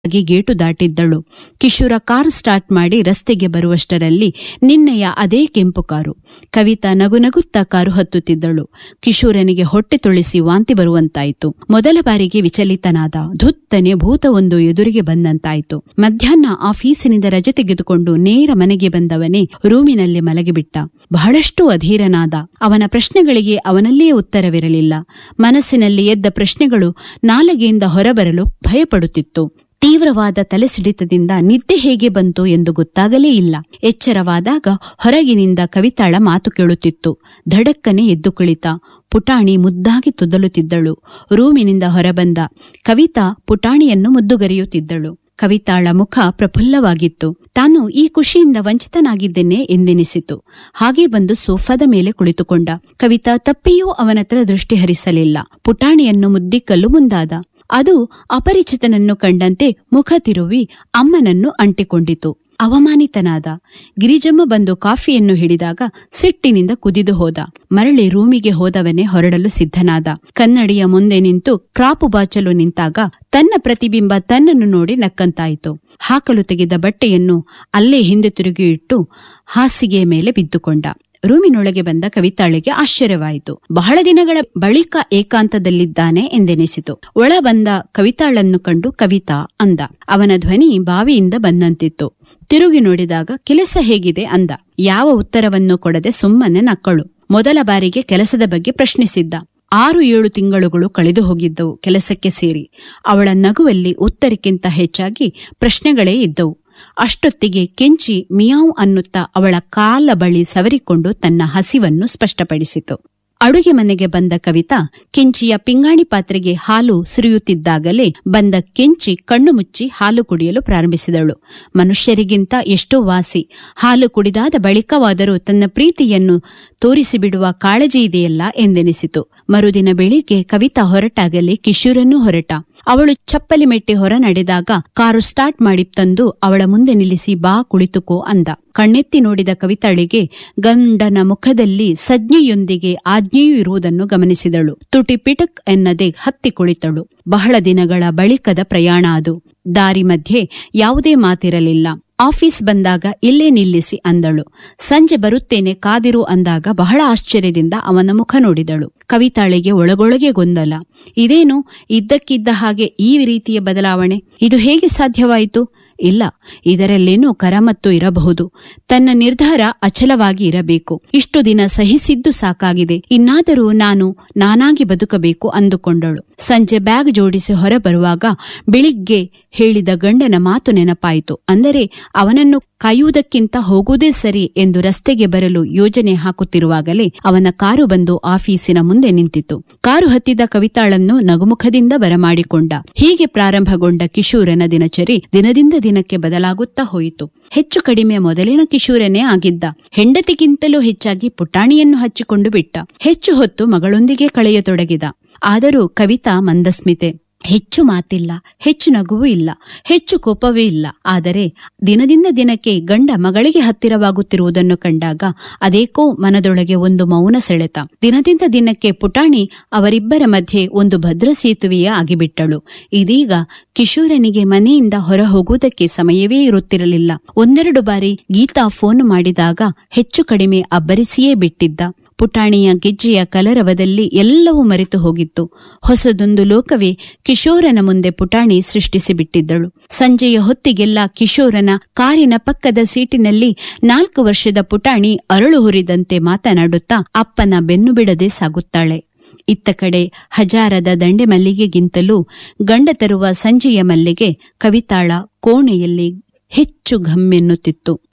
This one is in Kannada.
ಆಗಿ ಗೇಟು ದಾಟಿದ್ದಳು ಕಿಶೋರ ಕಾರ್ ಸ್ಟಾರ್ಟ್ ಮಾಡಿ ರಸ್ತೆಗೆ ಬರುವಷ್ಟರಲ್ಲಿ ನಿನ್ನೆಯ ಅದೇ ಕೆಂಪು ಕಾರು ಕವಿತಾ ನಗು ನಗುತ್ತಾ ಕಾರು ಹತ್ತುತ್ತಿದ್ದಳು ಕಿಶೋರನಿಗೆ ಹೊಟ್ಟೆ ತೊಳಿಸಿ ವಾಂತಿ ಬರುವಂತಾಯಿತು ಮೊದಲ ಬಾರಿಗೆ ವಿಚಲಿತನಾದ ಧುತ್ತನೆ ಭೂತವೊಂದು ಎದುರಿಗೆ ಬಂದಂತಾಯಿತು ಮಧ್ಯಾಹ್ನ ಆಫೀಸಿನಿಂದ ರಜೆ ತೆಗೆದುಕೊಂಡು ನೇರ ಮನೆಗೆ ಬಂದವನೇ ರೂಮಿನಲ್ಲಿ ಮಲಗಿಬಿಟ್ಟ ಬಹಳಷ್ಟು ಅಧೀರನಾದ ಅವನ ಪ್ರಶ್ನೆಗಳಿಗೆ ಅವನಲ್ಲಿಯೇ ಉತ್ತರವಿರಲಿಲ್ಲ ಮನಸ್ಸಿನಲ್ಲಿ ಎದ್ದ ಪ್ರಶ್ನೆಗಳು ನಾಲಗೆಯಿಂದ ಹೊರಬರಲು ಭಯಪಡುತ್ತಿತ್ತು ತೀವ್ರವಾದ ತಲೆಸಿಡಿತದಿಂದ ನಿದ್ದೆ ಹೇಗೆ ಬಂತು ಎಂದು ಗೊತ್ತಾಗಲೇ ಇಲ್ಲ ಎಚ್ಚರವಾದಾಗ ಹೊರಗಿನಿಂದ ಕವಿತಾಳ ಮಾತು ಕೇಳುತ್ತಿತ್ತು ಧಡಕ್ಕನೆ ಎದ್ದು ಕುಳಿತ ಪುಟಾಣಿ ಮುದ್ದಾಗಿ ತುದಲುತ್ತಿದ್ದಳು ರೂಮಿನಿಂದ ಹೊರಬಂದ ಕವಿತಾ ಪುಟಾಣಿಯನ್ನು ಮುದ್ದುಗರೆಯುತ್ತಿದ್ದಳು ಕವಿತಾಳ ಮುಖ ಪ್ರಫುಲ್ಲವಾಗಿತ್ತು ತಾನು ಈ ಖುಷಿಯಿಂದ ವಂಚಿತನಾಗಿದ್ದೇನೆ ಎಂದೆನಿಸಿತು ಹಾಗೆ ಬಂದು ಸೋಫಾದ ಮೇಲೆ ಕುಳಿತುಕೊಂಡ ಕವಿತಾ ತಪ್ಪಿಯೂ ಅವನತ್ರ ದೃಷ್ಟಿ ಹರಿಸಲಿಲ್ಲ ಪುಟಾಣಿಯನ್ನು ಮುದ್ದಿಕ್ಕಲು ಮುಂದಾದ ಅದು ಅಪರಿಚಿತನನ್ನು ಕಂಡಂತೆ ಮುಖ ತಿರುವಿ ಅಮ್ಮನನ್ನು ಅಂಟಿಕೊಂಡಿತು ಅವಮಾನಿತನಾದ ಗಿರಿಜಮ್ಮ ಬಂದು ಕಾಫಿಯನ್ನು ಹಿಡಿದಾಗ ಸಿಟ್ಟಿನಿಂದ ಕುದಿದು ಹೋದ ಮರಳಿ ರೂಮಿಗೆ ಹೋದವನೇ ಹೊರಡಲು ಸಿದ್ಧನಾದ ಕನ್ನಡಿಯ ಮುಂದೆ ನಿಂತು ಕ್ರಾಪು ಬಾಚಲು ನಿಂತಾಗ ತನ್ನ ಪ್ರತಿಬಿಂಬ ತನ್ನನ್ನು ನೋಡಿ ನಕ್ಕಂತಾಯಿತು ಹಾಕಲು ತೆಗೆದ ಬಟ್ಟೆಯನ್ನು ಅಲ್ಲೇ ಹಿಂದೆ ತಿರುಗಿ ಇಟ್ಟು ಹಾಸಿಗೆಯ ಮೇಲೆ ಬಿದ್ದುಕೊಂಡ ರೂಮಿನೊಳಗೆ ಬಂದ ಕವಿತಾಳಿಗೆ ಆಶ್ಚರ್ಯವಾಯಿತು ಬಹಳ ದಿನಗಳ ಬಳಿಕ ಏಕಾಂತದಲ್ಲಿದ್ದಾನೆ ಎಂದೆನಿಸಿತು ಒಳ ಬಂದ ಕವಿತಾಳನ್ನು ಕಂಡು ಕವಿತಾ ಅಂದ ಅವನ ಧ್ವನಿ ಬಾವಿಯಿಂದ ಬಂದಂತಿತ್ತು ತಿರುಗಿ ನೋಡಿದಾಗ ಕೆಲಸ ಹೇಗಿದೆ ಅಂದ ಯಾವ ಉತ್ತರವನ್ನು ಕೊಡದೆ ಸುಮ್ಮನೆ ನಕ್ಕಳು ಮೊದಲ ಬಾರಿಗೆ ಕೆಲಸದ ಬಗ್ಗೆ ಪ್ರಶ್ನಿಸಿದ್ದ ಆರು ಏಳು ತಿಂಗಳುಗಳು ಕಳೆದು ಹೋಗಿದ್ದವು ಕೆಲಸಕ್ಕೆ ಸೇರಿ ಅವಳ ನಗುವಲ್ಲಿ ಉತ್ತರಕ್ಕಿಂತ ಹೆಚ್ಚಾಗಿ ಪ್ರಶ್ನೆಗಳೇ ಇದ್ದವು ಅಷ್ಟೊತ್ತಿಗೆ ಕೆಂಚಿ ಮಿಯಾವ್ ಅನ್ನುತ್ತಾ ಅವಳ ಕಾಲ ಬಳಿ ಸವರಿಕೊಂಡು ತನ್ನ ಹಸಿವನ್ನು ಸ್ಪಷ್ಟಪಡಿಸಿತು ಅಡುಗೆ ಮನೆಗೆ ಬಂದ ಕವಿತಾ ಕೆಂಚಿಯ ಪಿಂಗಾಣಿ ಪಾತ್ರೆಗೆ ಹಾಲು ಸುರಿಯುತ್ತಿದ್ದಾಗಲೇ ಬಂದ ಕೆಂಚಿ ಕಣ್ಣು ಮುಚ್ಚಿ ಹಾಲು ಕುಡಿಯಲು ಪ್ರಾರಂಭಿಸಿದಳು ಮನುಷ್ಯರಿಗಿಂತ ಎಷ್ಟೋ ವಾಸಿ ಹಾಲು ಕುಡಿದಾದ ಬಳಿಕವಾದರೂ ತನ್ನ ಪ್ರೀತಿಯನ್ನು ತೋರಿಸಿಬಿಡುವ ಕಾಳಜಿ ಇದೆಯಲ್ಲ ಎಂದೆನಿಸಿತು ಮರುದಿನ ಬೆಳಿಗ್ಗೆ ಕವಿತಾ ಹೊರಟಾಗಲೇ ಕಿಶೋರನ್ನೂ ಹೊರಟ ಅವಳು ಚಪ್ಪಲಿ ಮೆಟ್ಟಿ ಹೊರ ನಡೆದಾಗ ಕಾರು ಸ್ಟಾರ್ಟ್ ಮಾಡಿ ತಂದು ಅವಳ ಮುಂದೆ ನಿಲ್ಲಿಸಿ ಬಾ ಕುಳಿತುಕೋ ಅಂದ ಕಣ್ಣೆತ್ತಿ ನೋಡಿದ ಕವಿತಾಳಿಗೆ ಗಂಡನ ಮುಖದಲ್ಲಿ ಸಜ್ಞೆಯೊಂದಿಗೆ ಆಜ್ಞೆಯೂ ಇರುವುದನ್ನು ಗಮನಿಸಿದಳು ತುಟಿ ಪಿಟಕ್ ಎನ್ನದೆ ಹತ್ತಿ ಕುಳಿತಳು ಬಹಳ ದಿನಗಳ ಬಳಿಕದ ಪ್ರಯಾಣ ಅದು ದಾರಿ ಮಧ್ಯೆ ಯಾವುದೇ ಮಾತಿರಲಿಲ್ಲ ಆಫೀಸ್ ಬಂದಾಗ ಇಲ್ಲೇ ನಿಲ್ಲಿಸಿ ಅಂದಳು ಸಂಜೆ ಬರುತ್ತೇನೆ ಕಾದಿರು ಅಂದಾಗ ಬಹಳ ಆಶ್ಚರ್ಯದಿಂದ ಅವನ ಮುಖ ನೋಡಿದಳು ಕವಿತಾಳಿಗೆ ಒಳಗೊಳಗೆ ಗೊಂದಲ ಇದೇನು ಇದ್ದಕ್ಕಿದ್ದ ಹಾಗೆ ಈ ರೀತಿಯ ಬದಲಾವಣೆ ಇದು ಹೇಗೆ ಸಾಧ್ಯವಾಯಿತು ಇಲ್ಲ ಇದರಲ್ಲೇನೋ ಕರಮತ್ತು ಇರಬಹುದು ತನ್ನ ನಿರ್ಧಾರ ಅಚಲವಾಗಿ ಇರಬೇಕು ಇಷ್ಟು ದಿನ ಸಹಿಸಿದ್ದು ಸಾಕಾಗಿದೆ ಇನ್ನಾದರೂ ನಾನು ನಾನಾಗಿ ಬದುಕಬೇಕು ಅಂದುಕೊಂಡಳು ಸಂಜೆ ಬ್ಯಾಗ್ ಜೋಡಿಸಿ ಹೊರಬರುವಾಗ ಬೆಳಿಗ್ಗೆ ಹೇಳಿದ ಗಂಡನ ಮಾತು ನೆನಪಾಯಿತು ಅಂದರೆ ಅವನನ್ನು ಕಾಯುವುದಕ್ಕಿಂತ ಹೋಗುವುದೇ ಸರಿ ಎಂದು ರಸ್ತೆಗೆ ಬರಲು ಯೋಜನೆ ಹಾಕುತ್ತಿರುವಾಗಲೇ ಅವನ ಕಾರು ಬಂದು ಆಫೀಸಿನ ಮುಂದೆ ನಿಂತಿತು ಕಾರು ಹತ್ತಿದ ಕವಿತಾಳನ್ನು ನಗುಮುಖದಿಂದ ಬರಮಾಡಿಕೊಂಡ ಹೀಗೆ ಪ್ರಾರಂಭಗೊಂಡ ಕಿಶೋರನ ದಿನಚರಿ ದಿನದಿಂದ ದಿನಕ್ಕೆ ಬದಲಾಗುತ್ತಾ ಹೋಯಿತು ಹೆಚ್ಚು ಕಡಿಮೆ ಮೊದಲಿನ ಕಿಶೋರನೇ ಆಗಿದ್ದ ಹೆಂಡತಿಗಿಂತಲೂ ಹೆಚ್ಚಾಗಿ ಪುಟಾಣಿಯನ್ನು ಹಚ್ಚಿಕೊಂಡು ಬಿಟ್ಟ ಹೆಚ್ಚು ಹೊತ್ತು ಮಗಳೊಂದಿಗೆ ಕಳೆಯತೊಡಗಿದ ಆದರೂ ಕವಿತಾ ಮಂದಸ್ಮಿತೆ ಹೆಚ್ಚು ಮಾತಿಲ್ಲ ಹೆಚ್ಚು ನಗುವೂ ಇಲ್ಲ ಹೆಚ್ಚು ಕೋಪವೇ ಇಲ್ಲ ಆದರೆ ದಿನದಿಂದ ದಿನಕ್ಕೆ ಗಂಡ ಮಗಳಿಗೆ ಹತ್ತಿರವಾಗುತ್ತಿರುವುದನ್ನು ಕಂಡಾಗ ಅದೇಕೋ ಮನದೊಳಗೆ ಒಂದು ಮೌನ ಸೆಳೆತ ದಿನದಿಂದ ದಿನಕ್ಕೆ ಪುಟಾಣಿ ಅವರಿಬ್ಬರ ಮಧ್ಯೆ ಒಂದು ಭದ್ರ ಸೇತುವೆಯೇ ಆಗಿಬಿಟ್ಟಳು ಇದೀಗ ಕಿಶೋರನಿಗೆ ಮನೆಯಿಂದ ಹೊರ ಹೋಗುವುದಕ್ಕೆ ಸಮಯವೇ ಇರುತ್ತಿರಲಿಲ್ಲ ಒಂದೆರಡು ಬಾರಿ ಗೀತಾ ಫೋನ್ ಮಾಡಿದಾಗ ಹೆಚ್ಚು ಕಡಿಮೆ ಅಬ್ಬರಿಸಿಯೇ ಬಿಟ್ಟಿದ್ದ ಪುಟಾಣಿಯ ಗೆಜ್ಜೆಯ ಕಲರವದಲ್ಲಿ ಎಲ್ಲವೂ ಮರೆತು ಹೋಗಿತ್ತು ಹೊಸದೊಂದು ಲೋಕವೇ ಕಿಶೋರನ ಮುಂದೆ ಪುಟಾಣಿ ಸೃಷ್ಟಿಸಿಬಿಟ್ಟಿದ್ದಳು ಸಂಜೆಯ ಹೊತ್ತಿಗೆಲ್ಲ ಕಿಶೋರನ ಕಾರಿನ ಪಕ್ಕದ ಸೀಟಿನಲ್ಲಿ ನಾಲ್ಕು ವರ್ಷದ ಪುಟಾಣಿ ಅರಳು ಹುರಿದಂತೆ ಮಾತನಾಡುತ್ತಾ ಅಪ್ಪನ ಬೆನ್ನು ಬಿಡದೆ ಸಾಗುತ್ತಾಳೆ ಇತ್ತ ಕಡೆ ಹಜಾರದ ದಂಡೆ ಮಲ್ಲಿಗೆಗಿಂತಲೂ ಗಂಡ ತರುವ ಸಂಜೆಯ ಮಲ್ಲಿಗೆ ಕವಿತಾಳ ಕೋಣೆಯಲ್ಲಿ ಹೆಚ್ಚು ಘಮ್ಮೆನ್ನುತ್ತಿತ್ತು